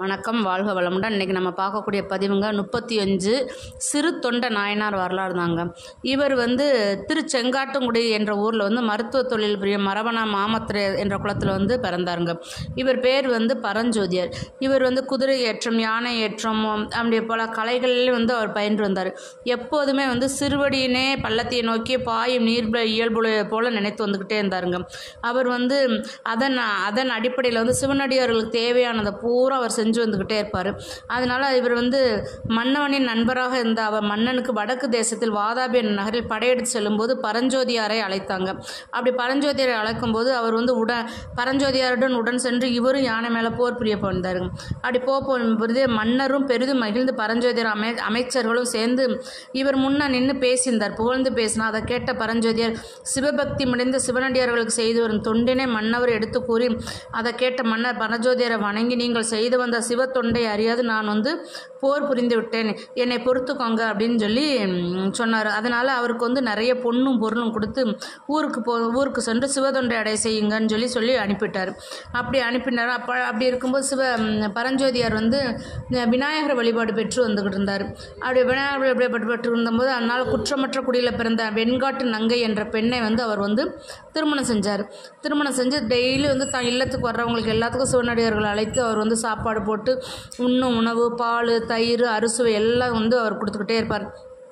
வணக்கம் வாழ்க வளமுடன் இன்றைக்கி நம்ம பார்க்கக்கூடிய பதிவுங்க முப்பத்தி அஞ்சு சிறு தொண்ட நாயனார் வரலாறு தாங்க இவர் வந்து திருச்செங்காட்டுங்குடி என்ற ஊரில் வந்து மருத்துவ தொழில் புரியும் மரபண மாமத்திரை என்ற குளத்தில் வந்து பிறந்தாருங்க இவர் பேர் வந்து பரஞ்சோதியார் இவர் வந்து குதிரை ஏற்றம் யானை ஏற்றம் அப்படி பல கலைகளிலும் வந்து அவர் பயின்று வந்தார் எப்போதுமே வந்து சிறுவடியினே பள்ளத்தை நோக்கி பாயும் நீர் இயல்பு போல நினைத்து வந்துக்கிட்டே இருந்தாருங்க அவர் வந்து அதன் அதன் அடிப்படையில் வந்து சிவனடியார்களுக்கு தேவையானதை பூரா அவர் செஞ்சு வந்துக்கிட்டே இருப்பார் அதனால் இவர் வந்து மன்னவனின் நண்பராக இருந்த அவர் மன்னனுக்கு வடக்கு தேசத்தில் வாதாபி என்ற நகரில் படையெடுத்து செல்லும்போது பரஞ்சோதியாரை அழைத்தாங்க அப்படி பரஞ்சோதியாரை அழைக்கும்போது அவர் வந்து உடன் பரஞ்சோதியாருடன் உடன் சென்று இவரும் யானை மேலே போர் புரிய போந்தாருங்க அப்படி போக போகும்போது மன்னரும் பெரிதும் மகிழ்ந்து பரஞ்சோதியார் அமை அமைச்சர்களும் சேர்ந்து இவர் முன்ன நின்று பேசியிருந்தார் புகழ்ந்து பேசினா அதை கேட்ட பரஞ்சோதியார் சிவபக்தி முடிந்த சிவனடியார்களுக்கு செய்து வரும் தொண்டினை மன்னவர் எடுத்து கூறி அதை கேட்ட மன்னர் பரஞ்சோதியரை வணங்கி நீங்கள் செய்து வந்த சிவ தொண்டை அறியாது நான் வந்து போர் புரிந்து விட்டேன் என்னை பொறுத்துக்கோங்க அப்படின்னு சொல்லி ம், சொன்னார் அதனால் அவருக்கு வந்து நிறைய பொண்ணும் பொருளும் கொடுத்து ஊருக்கு போ ஊருக்கு சென்று சிவதொண்டை அடை செய்யுங்கன்னு சொல்லி சொல்லி அனுப்பிட்டார் அப்படி அனுப்பினார் அப்போ அப்படி இருக்கும்போது சிவ ம், பரஞ்சோதியார் வந்து அஹ், விநாயகர் வழிபாடு பெற்று வந்துக்கிட்டு இருந்தார் அப்படி விநாயகர் வழிபாடு பெற்று இருந்தபோது அதனால் குற்றமற்ற குடியில் பிறந்த வெண்காட்டு நங்கை என்ற பெண்ணை வந்து அவர் வந்து திருமணம் செஞ்சார் திருமணம் செஞ்சு டெய்லி வந்து தான் இல்லத்துக்கு வர்றவங்களுக்கு எல்லாத்துக்கும் சிவனடியார்களை அழைத்து அவர் வந்து சாப்பாடு போட்டு உண்ணும் உணவு பால் தயிர் அறுசுவை எல்லாம் வந்து அவர் கொடுத்துக்கிட்டே இருப்பார்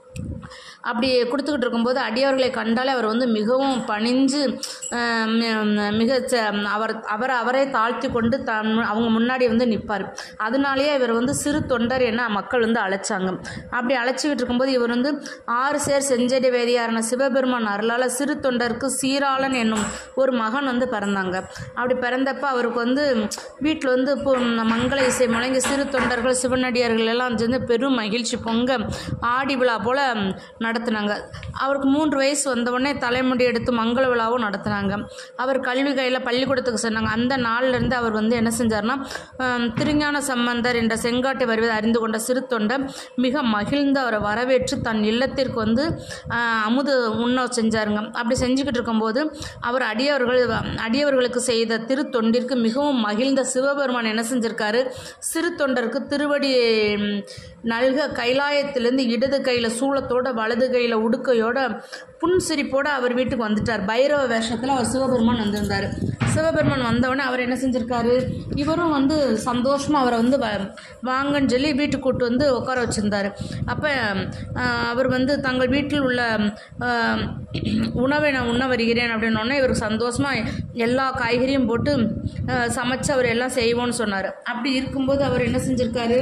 அப்படி கொடுத்துக்கிட்டு இருக்கும்போது அடியவர்களை கண்டாலே அவர் வந்து மிகவும் பணிஞ்சு ஆஹ், மி- மிக ச- அவர் அவரை அவரே தாழ்த்தி கொண்டு தன் அவங்க முன்னாடி வந்து நிற்பார் அதனாலேயே இவர் வந்து சிறு தொண்டர் என மக்கள் வந்து அழைச்சாங்க அப்படி அழைச்சிக்கிட்டு இருக்கும்போது இவர் வந்து ஆறு சேர் செஞ்சடி வேதியாரான சிவபெருமான் அருளால் சிறு தொண்டருக்கு சீராளன் என்னும் ஒரு மகன் வந்து பிறந்தாங்க அப்படி பிறந்தப்ப அவருக்கு வந்து வீட்டில் வந்து இப்போ மங்கள இசை முழங்கி சிறு தொண்டர்கள் சிவனடியார்கள் எல்லாம் சேர்ந்து பெரும் மகிழ்ச்சி பொங்க ஆடி விழா போல் நடத்துனாங்க அவருக்கு மூன்று வயசு வந்தவுடனே தலைமுடி எடுத்து மங்கள விழாவும் நடத்துனாங்க அவர் கல்வி கையில் பள்ளிக்கூடத்துக்கு சொன்னாங்க அந்த நாள்ல இருந்து அவர் வந்து என்ன செஞ்சார்னா ஆம், திருஞான சம்பந்தர் என்ற செங்காட்டை வருவதை அறிந்து கொண்ட சிறு தொண்டை மிக மகிழ்ந்து அவரை வரவேற்று தன் இல்லத்திற்கு வந்து ஆ, அமுது உண்ண செஞ்சாருங்க அப்படி செஞ்சுக்கிட்டு இருக்கும்போது அவர் அடியவர்கள் அடியவர்களுக்கு செய்த திருத்தொண்டிற்கு மிகவும் மகிழ்ந்த சிவபெருமான் என்ன செஞ்சிருக்காரு சிறு தொண்டருக்கு திருவடி ம், நல்க கைலாயத்திலேருந்து இடது கையில் சூளத்தோட வலது கையில் உடுக்கையோட புன்சிரிப்போட அவர் வீட்டுக்கு வந்துட்டார் பைரவ வேஷத்தில் அவர் சிவபெருமான் வந்திருந்தார் சிவபெருமான் வந்தவுடனே அவர் என்ன செஞ்சிருக்காரு இவரும் வந்து சந்தோஷமாக அவரை வந்து வ- வாங்கன்னு சொல்லி வீட்டுக்கு கூட்டு வந்து உட்கார வச்சுருந்தார் அப்போ அவர் வந்து தங்கள் வீட்டில் உள்ள ஆஹ், உணவை நான் உண்ண வருகிறேன் அப்படின்னோடனே இவருக்கு சந்தோஷமாக எல்லா காய்கறியும் போட்டு ஆஹ், சமைச்சு அவர் எல்லாம் செய்வோன்னு சொன்னார் அப்படி இருக்கும்போது அவர் என்ன செஞ்சிருக்காரு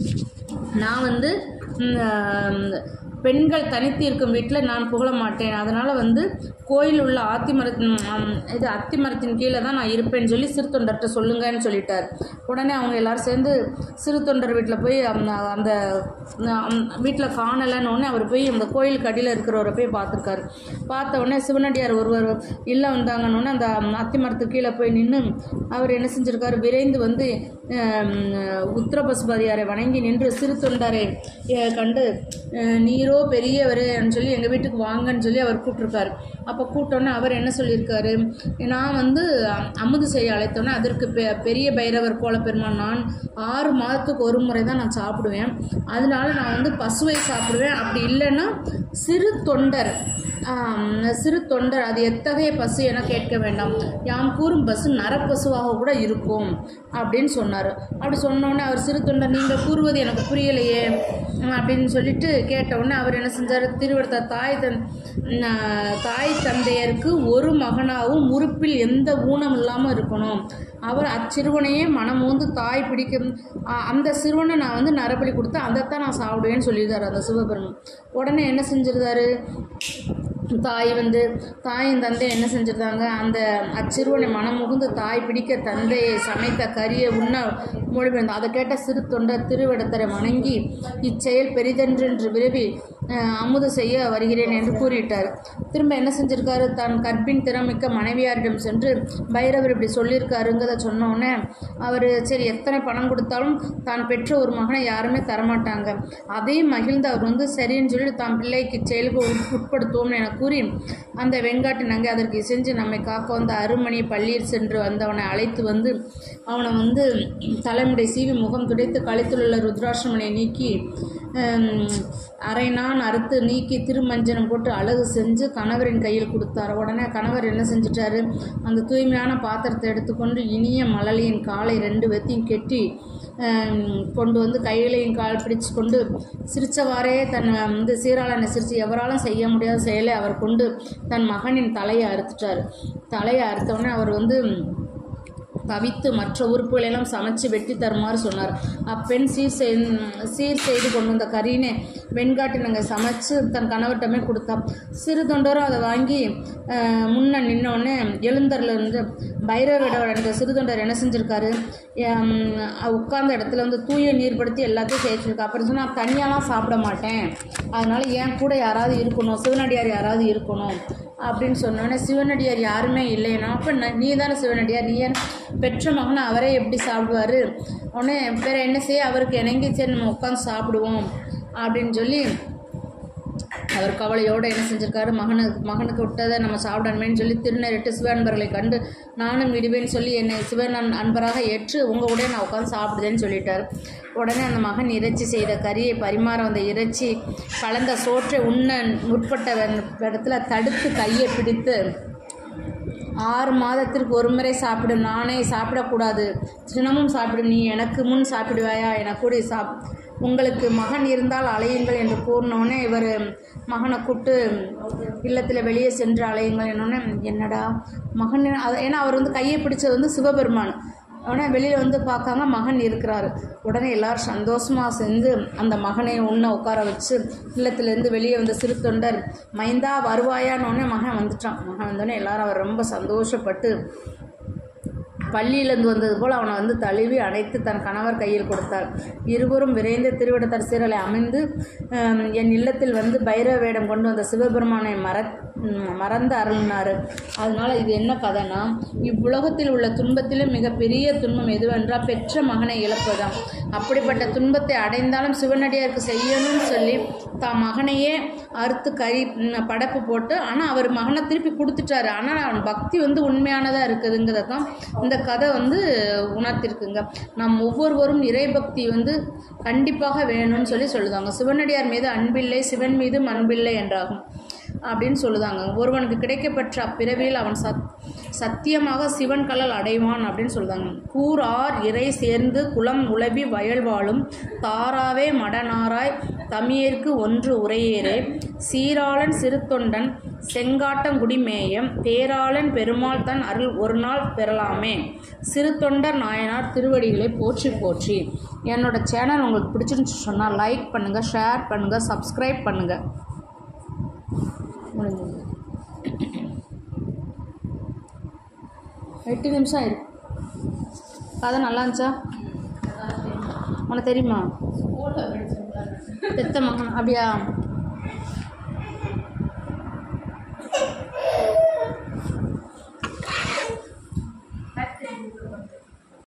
நான் வந்து ம், ஆஹ், பெண்கள் தனித்து இருக்கும் வீட்டில் நான் புகழ மாட்டேன் அதனால் வந்து கோயில் உள்ள ஆத்தி மரத்தின் ம், இது அத்தி மரத்தின் கீழே தான் நான் இருப்பேன்னு சொல்லி சிறு தொண்டர்கிட்ட சொல்லுங்கன்னு சொல்லிட்டார் உடனே அவங்க எல்லாரும் சேர்ந்து சிறு தொண்டர் வீட்டில் போய் அந்த அந்த வீட்டில் காணலைன்னு உடனே அவர் போய் அந்த கோயிலுக்கு அடியில் இருக்கிறவரை போய் பார்த்துருக்காரு பார்த்த உடனே சிவனடியார் ஒருவர் இல்லை வந்தாங்கன்னு உடனே அந்த அத்தி மரத்துக்கு கீழே போய் நின்று அவர் என்ன செஞ்சிருக்காரு விரைந்து வந்து ஆம், உத்திரபசுபதியாரை வணங்கி நின்று சிறு தொண்டரை அஹ், கண்டு அஹ், நீரோ பெரியவர்னு சொல்லி எங்கள் வீட்டுக்கு வாங்கன்னு சொல்லி அவர் கூப்பிட்ருக்காரு அப்போ கூப்பிட்டோன்னே அவர் என்ன சொல்லியிருக்காரு நான் வந்து அ- அமுது செய்ய அழைத்தோன்னே அதற்கு பெ பெரிய பைரவர் கோல பெருமான் நான் ஆறு மாதத்துக்கு ஒரு முறை தான் நான் சாப்பிடுவேன் அதனால நான் வந்து பசுவை சாப்பிடுவேன் அப்படி இல்லைன்னா சிறு தொண்டர் ஆம், சிறு தொண்டர் அது எத்தகைய பசு என கேட்க வேண்டாம் யாம் கூறும் பசு நரப்பசுவாக கூட இருக்கும் அப்படின்னு சொன்னார் அப்படி சொன்னோடனே அவர் சிறு தொண்டர் நீங்கள் கூறுவது எனக்கு புரியலையே உம், அப்படின்னு சொல்லிட்டு கேட்ட உடனே அவர் என்ன செஞ்சார் திருவிடத்த தாய் தன் ந- தாய் தந்தையருக்கு ஒரு மகனாகவும் உறுப்பில் எந்த ஊனம் இல்லாமல் இருக்கணும் அவர் அச்சிறுவனையே மனமூந்து தாய் பிடிக்கும் அ- அந்த சிறுவனை நான் வந்து நரபலி கொடுத்து அதைத்தான் நான் சாப்பிடுவேன்னு சொல்லியிருந்தார் அந்த சிவபெருமன் உடனே என்ன செஞ்சிருந்தாரு தாய் வந்து தாயும் தந்தை என்ன செஞ்சிருந்தாங்க அந்த அச்சிறுவனை மனமுகுந்து தாய் பிடிக்க தந்தையை சமைத்த கரியை உண்ண மொழிபெயர்ந்தார் அதை கேட்ட சிறு தொண்டர் திருவிடத்தரை வணங்கி இச்செயல் பெரிதென்றென்று விரும்பி அஹ், அமுது செய்ய வருகிறேன் என்று கூறிவிட்டார் திரும்ப என்ன செஞ்சிருக்காரு தான் கற்பின் திறமிக்க மனைவியாரிடம் சென்று பைரவர் இப்படி சொல்லியிருக்காருங்கிறத சொன்ன உடனே அவர் சரி எத்தனை பணம் கொடுத்தாலும் தான் பெற்ற ஒரு மகனை யாருமே தரமாட்டாங்க அதையும் மகிழ்ந்து அவர் வந்து சரின்னு சொல்லி தான் பிள்ளைக்கு செயலுக்கு உட்- உட்படுத்துவோம்னு என கூறி அந்த வெண்காட்டு நங்கை அதற்கு செஞ்சு நம்மை காக்க வந்த அருமணி பள்ளியில் சென்று வந்தவனை அழைத்து வந்து அவனை வந்து தலைமுடி சீவி முகம் துடைத்து கழுத்தில் உள்ள ருத்ராட்சமனை நீக்கி ஹம், அரை நாள் அறுத்து நீக்கி திருமஞ்சனம் போட்டு அழகு செஞ்சு கணவரின் கையில் கொடுத்தார் உடனே கணவர் என்ன செஞ்சிட்டாரு அந்த தூய்மையான பாத்திரத்தை எடுத்துக்கொண்டு இனிய மலலியின் காலை ரெண்டு வெத்தையும் கெட்டி ஹம், கொண்டு வந்து கையிலையும் கால் பிடிச்சு கொண்டு சிரித்தவாறே தன் வந்து சீராளனை சிரித்து எவராலும் செய்ய முடியாத செயலை அவர் கொண்டு தன் மகனின் தலையை அறுத்துட்டார் தலையை அறுத்தவுடனே அவர் வந்து தவித்து மற்ற உறுப்புகளை எல்லாம் சமைச்சு வெட்டி தருமாறு சொன்னார் அப்பெண் சீர் செய் சீர் செய்து கொண்டு வந்த கறினை வெண்காட்டு நாங்கள் சமைச்சு தன் கணவர்கிட்டமே கொடுத்தா சிறு தொண்டரும் அதை வாங்கி அஹ், முன்ன நின்னோடனே எழுந்தரில் இருந்து பைரவரோட அந்த சிறு தொண்டர் என்ன செஞ்சுருக்காரு ஹம், உட்கார்ந்த இடத்துல வந்து தூய நீர் படுத்தி எல்லாத்தையும் சேர்த்துருக்கா அப்புறம் சொன்னால் தனியாலாம் சாப்பிட மாட்டேன் அதனால என் கூட யாராவது இருக்கணும் சிவனடியார் யாராவது இருக்கணும் அப்படின்னு சொன்னோடனே சிவனடியார் யாருமே இல்லைன்னா அப்போ நீ தானே சிவனடியார் நீ ஏன் பெற்ற மகனை அவரே எப்படி சாப்பிடுவார் உடனே வேற என்ன செய்ய அவருக்கு இணங்கி சரி நம்ம உட்காந்து சாப்பிடுவோம் அப்படின்னு சொல்லி அவர் கவலையோடு என்ன செஞ்சிருக்காரு மகனு மகனுக்கு விட்டதை நம்ம சாப்பிடணுமேன்னு சொல்லி திருநெறிட்டு சிவன்பர்களை கண்டு நானும் விடுவேன்னு சொல்லி என்னை சிவன் அன்- அன்பராக ஏற்று உங்கள் கூட நான் உட்காந்து சாப்பிடுதேன்னு சொல்லிட்டார் உடனே அந்த மகன் இறைச்சி செய்த கறியை பரிமாற வந்த இறைச்சி கலந்த சோற்றை உண்ண முற்பட்ட வெ- இடத்துல தடுத்து கையை பிடித்து ஆறு மாதத்திற்கு ஒரு முறை சாப்பிடும் நானே சாப்பிடக்கூடாது தினமும் சாப்பிடும் நீ எனக்கு முன் சாப்பிடுவாயா என கூறி சாப் உங்களுக்கு மகன் இருந்தால் அலையுங்கள் என்று கூறினோடனே இவர் மகனை கூப்பிட்டு இல்லத்தில் வெளியே சென்று அலையுங்கள் என்னோடனே என்னடா மகன் அது- ஏன்னா அவர் வந்து கையை பிடிச்சது வந்து சிவபெருமான் உடனே வெளியில் வந்து பார்க்காங்க மகன் இருக்கிறாரு உடனே எல்லாரும் சந்தோஷமாக சேர்ந்து அந்த மகனை உண்ண உட்கார வச்சு இல்லத்திலேருந்து வெளியே வந்த சிறு தொண்டர் மைந்தா வருவாயான்னு உடனே மகன் வந்துட்டான் மகன் வந்தோடனே எல்லாரும் அவர் ரொம்ப சந்தோஷப்பட்டு பள்ளியிலிருந்து வந்தது போல் அவனை வந்து தழுவி அணைத்து தன் கணவர் கையில் கொடுத்தார் இருவரும் விரைந்து திருவிடத்தர் சீரலை அமைந்து ஹம், என் இல்லத்தில் வந்து பைரவ வேடம் கொண்டு வந்த சிவபெருமானை மற ம், மறந்து அருளினார் அதனால இது என்ன கதைனா இவ்வுலகத்தில் உள்ள துன்பத்திலும் மிகப்பெரிய துன்பம் எதுவென்றால் பெற்ற மகனை இழப்பதுதான் அப்படிப்பட்ட துன்பத்தை அடைந்தாலும் சிவனடியாருக்கு செய்யணும்னு சொல்லி தான் மகனையே அறுத்து கறி ம், படைப்பு போட்டு ஆனால் அவர் மகனை திருப்பி கொடுத்துட்டாரு ஆனால் அவன் பக்தி வந்து உண்மையானதாக இருக்குதுங்கிறத தான் இந்த கதை வந்து உணர்த்திருக்குங்க நம் ஒவ்வொருவரும் இறைபக்தி வந்து கண்டிப்பாக வேணும்னு சொல்லி சொல்லுதாங்க சிவனடியார் மீது அன்பில்லை சிவன் மீது அன்பில்லை என்றாகும் அப்படின்னு சொல்லுதாங்க ஒருவனுக்கு கிடைக்கப்பெற்ற அப்பிறவியில் அவன் சத் சத்தியமாக சிவன் கலல் அடைவான் அப்படின்னு சொல்லுதாங்க கூறார் இறை சேர்ந்து குளம் உளவி வயல் வாழும் தாராவே மடனாராய் தமியேற்கு ஒன்று உரையேறே சீராளன் சிறுத்தொண்டன் செங்காட்டங்குடி மேயம் பேராளன் பெருமாள் தன் அருள் ஒரு நாள் பெறலாமே சிறுத்தொண்டர் நாயனார் திருவடிகளை போற்றி போற்றி என்னோட சேனல் உங்களுக்கு பிடிச்சிருந்துச்சு சொன்னால் லைக் பண்ணுங்கள் ஷேர் பண்ணுங்கள் சப்ஸ்கிரைப் பண்ணுங்கள் முடிஞ்சது எட்டு நிமிஷம் ஆயிருக்கு கதை நல்லா இருந்துச்சா உனக்கு தெரியுமா பெத்த மகன் அப்படியா